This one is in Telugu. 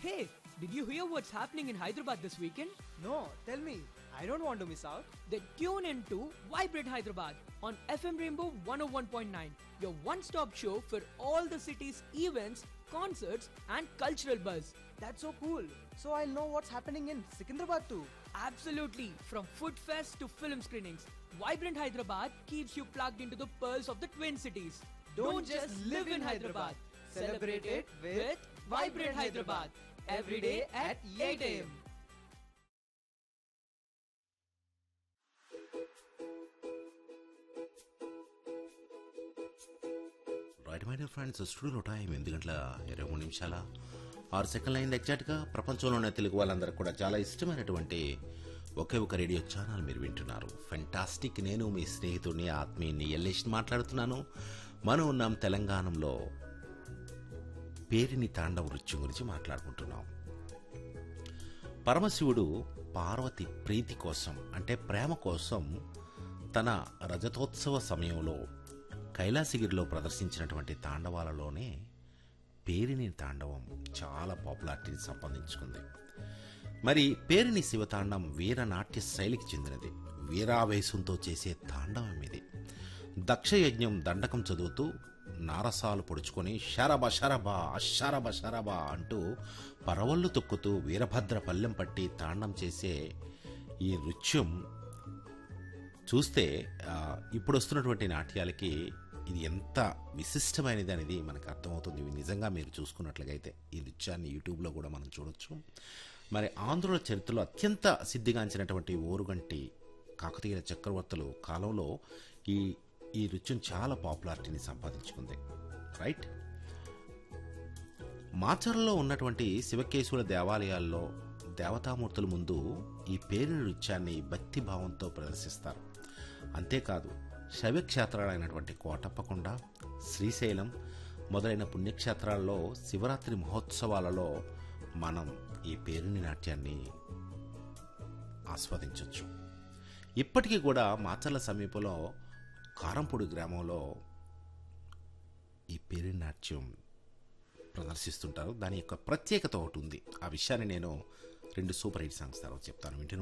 Hey, did you hear what's happening in Hyderabad this weekend? No, tell me. I don't want to miss out. Then tune in to Vibrate Hyderabad on FM Rainbow 101.9, your one stop show for all the city's events, concerts, and cultural buzz. That's so cool. So I'll know what's happening in Secunderabad too. Absolutely, from food fest to film screenings, Vibrant Hyderabad keeps you plugged into the pearls of the Twin Cities. Don't just live in Hyderabad. Celebrate it with Vibrant Hyderabad. Every day at 8 a.m. Right my dear friends స్టూడియోలో టైం ఎనిమిది గంటల ఇరవై మూడు నిమిషాల ఆరు సెకండ్లు అయింది ఎగ్జాక్ట్గా ప్రపంచంలోనే తెలుగు వాళ్ళందరికీ కూడా చాలా ఇష్టమైనటువంటి ఒకే ఒక రేడియో ఛానల్ మీరు వింటున్నారు ఫెంటాస్టిక్ నేను మీ స్నేహితుడిని ఆత్మీయుని ఎల్లేష్ మాట్లాడుతున్నాను మనం ఉన్నాం తెలంగాణలో పేరిని తాండవ నృత్యం గురించి మాట్లాడుకుంటున్నాం పరమశివుడు పార్వతి ప్రీతి కోసం అంటే ప్రేమ కోసం తన రజతోత్సవ సమయంలో కైలాసగిరిలో ప్రదర్శించినటువంటి తాండవాలలోనే పేరిని తాండవం చాలా పాపులారిటీని సంపాదించుకుంది మరి పేరిని శివతాండం వీరనాట్య శైలికి చెందినది వీరావేశంతో చేసే తాండవం ఇది దక్షయజ్ఞం దండకం చదువుతూ నారసాలు పొడుచుకొని షరబ షరబ అషరబ షరబ అంటూ పరవళ్ళు తొక్కుతూ వీరభద్ర పల్లెం పట్టి తాండం చేసే ఈ నృత్యం చూస్తే ఆ, ఇప్పుడు వస్తున్నటువంటి నాట్యాలకి ఇది ఎంత విశిష్టమైనది అనేది మనకు అర్థమవుతుంది ఇవి నిజంగా మీరు చూసుకున్నట్లయితే ఈ నృత్యాన్ని యూట్యూబ్లో కూడా మనం చూడొచ్చు మరి ఆంధ్రుల చరిత్రలో అత్యంత సిద్ధిగాంచినటువంటి ఓరుగంటి కాకతీయ చక్రవర్తులు కాలంలో ఈ ఈ నృత్యం చాలా పాపులారిటీని సంపాదించుకుంది రైట్ మాచర్లలో ఉన్నటువంటి శివకేశుల దేవాలయాల్లో దేవతామూర్తుల ముందు ఈ పేరు నృత్యాన్ని భక్తి భావంతో ప్రదర్శిస్తారు అంతేకాదు శైవక్షేత్రాలైనటువంటి కోటప్పకొండ శ్రీశైలం మొదలైన పుణ్యక్షేత్రాల్లో శివరాత్రి మహోత్సవాలలో మనం ఈ పేరుని నాట్యాన్ని ఆస్వాదించవచ్చు ఇప్పటికీ కూడా మాచర్ల సమీపంలో కారంపొడి గ్రామంలో ఈ పేరు నాట్యం ప్రదర్శిస్తుంటారు దాని యొక్క ప్రత్యేకత ఒకటి ఉంది ఆ విషయాన్ని నేను రెండు సూపర్ హిట్ సాంగ్స్ తర్వాత చెప్తాను వింటూ